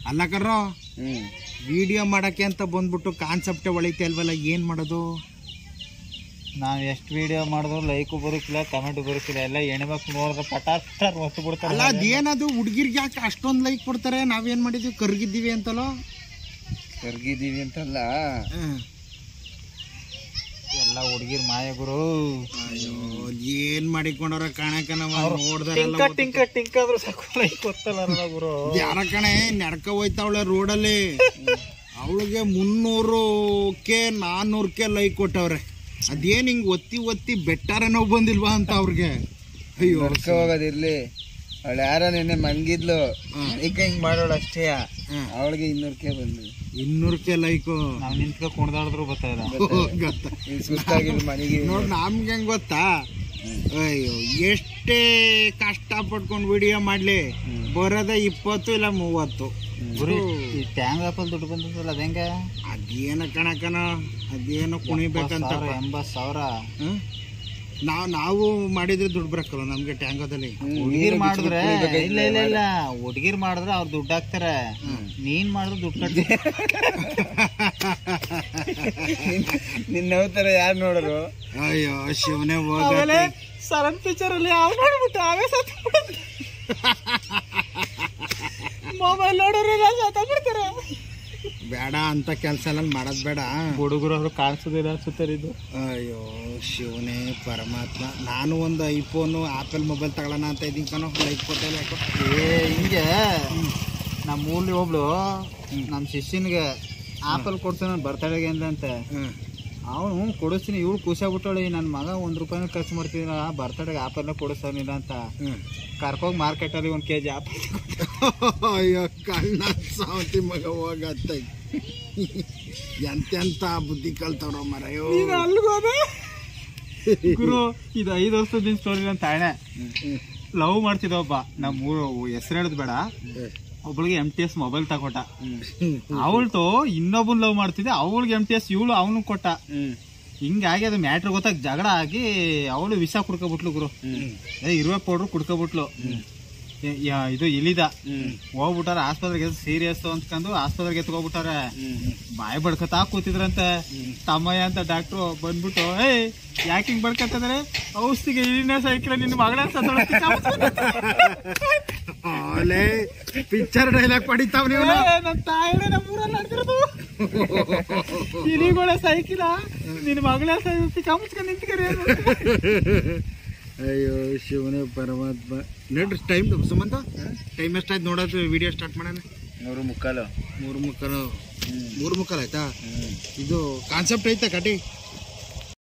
ಅಲ್ಲ ಕರ್ರೋ ಹ್ಮ್ ವಿಡಿಯೋ ಮಾಡಕ್ಕೆ ಅಂತ ಬಂದ್ಬಿಟ್ಟು ಕಾನ್ಸೆಪ್ಟೇ ಒಳಿತೆ ಅಲ್ವಲ್ಲ ಏನ್ ಮಾಡೋದು ನಾವ್ ಎಷ್ಟು ವಿಡಿಯೋ ಮಾಡಿದ್ರು ಲೈಕು ಬರೋಕಿಲ್ಲ ಕಮೆಂಟ್ ಬರೋಕಿಲ್ಲ ಎಲ್ಲ ಹೆಣ್ಮಕ್ಳು ನೋಡಿದ್ರೆ ಪಟಾರ್ ಪಟಾರ್ ಹೊತ್ತು ಅಲ್ಲ ಬಿಡ್ತಾರೆ ಅದೇನದು ಹುಡ್ಗಿರ್ಗೆ ಯಾಕೆ ಅಷ್ಟೊಂದ್ ಲೈಕ್ ಕೊಡ್ತಾರೆ ನಾವೇನ್ ಮಾಡಿದ್ವಿ ಕರ್ಗಿದ್ದೀವಿ ಅಂತಲೋ ಕರ್ಗಿದೀವಿ ಅಂತಲ್ಲ ಎಲ್ಲ ಹುಡುಗಿರ್ ಮಾಯ ಗುರು ಅಯ್ಯೋ ಏನ್ ಮಾಡಿಕೊಂಡವ್ರ ಕಾಣಕ ನಾವ್ ಟಿಂಕ ನೋಡ್ದಾರೆಲ್ಲ ಟಿಂಕ ಟಿಂಕ ಆದ್ರೂ ಸಾಕು ಲೈಕ್ ಗೊತ್ತಲ್ಲ ಗುರು ಯಾರ ಕಣೆ ನಡ್ಕ ಹೋಯ್ತಾವಳೆ ರೋಡಲ್ಲಿ ಅವಳಿಗೆ ಮುನ್ನೂರಕ್ಕೆ ನಾನ್ನೂರಕ್ಕೆ ಲೈಕ್ ಕೊಟ್ಟವ್ರೆ ಅದೇನ್ ಹಿಂಗ್ ಒತ್ತಿ ಒತ್ತಿ ಬೆಟ್ಟಾರೆ ನೋವು ಬಂದಿಲ್ವಾ ಅಂತ ಅವ್ರಿಗೆ ಅಯ್ಯೋ ಹೋಗೋದಿರ್ಲಿ ಅವಳು ಯಾರ ನಿನ್ನೆ ಮನ್ಗಿದ್ಲು ಈಗ ಹಿಂಗ್ ಮಾಡೋಳು ಅಷ್ಟೇ ಹ್ಮ್. ಅವಳಿಗೆ ಇನ್ನೂರಕ್ಕೆ ಬಂದು ಇನ್ನೂರಕ್ಕೆ ಲೈಕು ನಾವ್ ನಿಂತ್ಕೊ ಕುಣ್ದಾಡಿದ್ರು ಗೊತ್ತಾಯಿಲ್ಲ ಗೊತ್ತ ಸುಸ್ತಾಗಿಲ್ಲ ಮನೆಗೆ ನೋಡ್ ನಮ್ಗೆ ಹೆಂಗ್ ಗೊತ್ತಾ ಅಯ್ಯೋ ಎಷ್ಟೇ ಕಷ್ಟ ಪಟ್ಕೊಂಡು ವಿಡಿಯೋ ಮಾಡ್ಲಿ ಬರೋದೇ ಇಪ್ಪತ್ತು ಇಲ್ಲ ಮೂವತ್ತು ಗುರು ಈ ಟ್ಯಾಂಗ್ ಆಪಲ್ ದುಡ್ಡು ಬಂದದಲ್ಲ ಅದೇಂಗ ಅದೇನ ಕಣಕನ ಅದೇನೋ ಕುಣಿಬೇಕಂತ ಎಂಬತ್ ಸಾವಿರ ಹ್ಮ್? ನಾವ್ ನಾವು ಮಾಡಿದ್ರೆ ದುಡ್ಡು ಬರಕ್ಕಲ್ಲ ನಮ್ಗೆ ಟ್ಯಾಂಗೋದಲ್ಲಿ ಹುಡುಗಿರ್ ಮಾಡಿದ್ರೆ ಇಲ್ಲ ಇಲ್ಲ ಇಲ್ಲ ಹುಡುಗಿರ್ ಮಾಡಿದ್ರೆ ಅವ್ರು ದುಡ್ಡು ಹಾಕ್ತಾರೆ ನೀನ್ ಮಾಡಿದ್ರೆ ದುಡ್ಡು ಕಟ್ಟಿ ನಿನ್ನ ಅವತಾರ ಯಾರು ನೋಡರು ಅಯ್ಯೋ ಶಿವನೇ ಹೋಗ ಸರನ್ ಪಿಕ್ಚರ್ ಅಲ್ಲಿ ಯಾವ ನೋಡ್ಬಿಟ್ಟು ಅವೇ ಸತ್ತ ಮೊಬೈಲ್ ನೋಡೋರು ಸತ್ತ ಬಿಡ್ತಾರೆ ಬೇಡ ಅಂತ ಕೆಲಸ ಎಲ್ಲ ಮಾಡೋದ್ ಬೇಡ ಹುಡುಗರು ಅವರು ಕಾಣಿಸೋದಿಲ್ಲ ಸುತ್ತರಿದ್ದು ಅಯ್ಯೋ ಶಿವನೇ ಪರಮಾತ್ಮ ನಾನು ಒಂದು ಐಫೋನು ಆಪಲ್ ಮೊಬೈಲ್ ತಗೊಳ್ಳೋಣ ಅಂತ ಇದೀನಿ ಕಣೋ ಲೈಕ್ ಕೊಟ್ಟಿಲ್ಲ ಯಾಕೋ ಏ ಹಿಂಗೆ ನಮ್ಮ ಊರ್ಲಿ ಒಬ್ಳು ನಮ್ಮ ಶಿಷ್ಯನಿಗೆ ಆಪಲ್ ಕೊಡ್ತಾನೆ ಬರ್ತಡೆಗೆ ಅಂದಂತೆ ಹ್ಮ್ ಅವನು ಕೊಡಿಸ್ತೀನಿ ಇವಳು ಖುಷಿ ಆಗ್ಬಿಟ್ಟವಳು ನನ್ನ ಮಗ ಒಂದು ರೂಪಾಯಿನ ಖರ್ಚು ಮಾಡ್ತಿದ್ದ ಬರ್ತಡೆಗೆ ಆಪಲ್ನ ಕೊಡಿಸ್ತಾನಿಲ್ಲ ಅಂತ ಹ್ಮ್ ಕರ್ಕೋಗಿ ಮಾರ್ಕೆಟಲ್ಲಿ ಒಂದು ಕೆ ಜಿ ಆಪಲ್ ಅಯ್ಯೋ ಕಣ್ಣ ಸಾವತಿ ಮಗ ಹೋಗತ್ತ ಎಂತೆಂತ ಬುದ್ಧಿ ಕಲ್ತವ್ರ ಮರಯೋ ಅಲ್ಗೋದ ಗುರು ಇದು ಐದು ವರ್ಷದ ಸ್ಟೋರಿ ಅಂತ ತಾಳೆ ಲವ್ ಮಾಡ್ತಿದ್ದ ಒಬ್ಬ ನಮ್ಮ ಊರು ಹೆಸರು ಹೇಳೋದು ಬೇಡ ಒಬ್ಳಿಗೆ ಎಮ್ ಟಿ ಎಸ್ ಮೊಬೈಲ್ ತಗೊಟ್ಟ ಅವಳ್ತು ಇನ್ನೊಬ್ಬನ್ ಲವ್ ಮಾಡ್ತಿದ್ದೆ ಅವಳಿಗೆ ಎಮ್ ಟಿ ಎಸ್ ಇವಳು ಅವನು ಕೊಟ್ಟ ಹಿಂಗಾಗಿ ಅದು ಮ್ಯಾಟ್ರ್ ಗೊತ್ತಾಗ ಜಗಳ ಆಗಿ ಅವಳು ವಿಷ ಕುಡ್ಕೊಬಿಟ್ಲು ಗುರು ಏ ಇರುವೆ ಪೌಡ್ರು ಕುಡ್ಕೊಬಿಟ್ಲು ಏ- ಯಾ- ಇದು ಇಲಿದ ಹೋಗ್ಬಿಟ್ಟಾರ ಆಸ್ಪತ್ರೆಗೆ ಸೀರಿಯಸ್ ಅಂದ್ಕೊಂಡು ಆಸ್ಪತ್ರೆಗೆ ಎತ್ಕೊಬಿಟ್ಟಾರ ಬಾಯಿ ಬಡ್ಕತಾ ಕೂತಿದ್ರಂತೆ ತಮ್ಮಯ್ಯ ಅಂತ ಡಾಕ್ಟ್ರು ಬಂದ್ಬಿಟ್ಟು ಏಯ್ ಯಾಕೆ ಹಿಂಗ್ ಬಡ್ಕತ್ತಿದಾರೆ ಔಷಧಿಗೆ ಇಲ್ಲಿನ ಸೈಕಲ್ ನಿನ್ನ ಮಗಳ ಓಲೆ ಪಿಕ್ಚರ್ ಡೈಲಾಗ್ ಪಡಿತಾವ್ ನೀವು ನಮ್ಮ ತಾಯಿನೇ ನಮ್ಮೂರಲ್ಲಿ ನಡೆದಿರೋದು ಇಲಿಗಳ ಸೈಕಿಲ ನಿನ್ನ ಮಗಳ ಚಾಮಚ್ಕೊಂಡು ನಿಂತ್ಕರಿ ಅಯ್ಯೋ ಶಿವನೇ ಪರಮಾತ್ಮ ನೋಡ್ರಿ ಟೈಮ್ ಸುಮಂತ ಟೈಮ್ ಎಷ್ಟಾಯ್ತು ನೋಡೋದು ವಿಡಿಯೋ ಸ್ಟಾರ್ಟ್ ಮಾಡೋಣ ಮೂರು ಮುಕ್ಕಾಲು ಮೂರು ಮುಕ್ಕಲು ಮೂರು ಮುಕ್ಕಲ್ ಆಯ್ತಾ ಇದು ಕಾನ್ಸೆಪ್ಟ್ ಐತಾ ಕಟಿ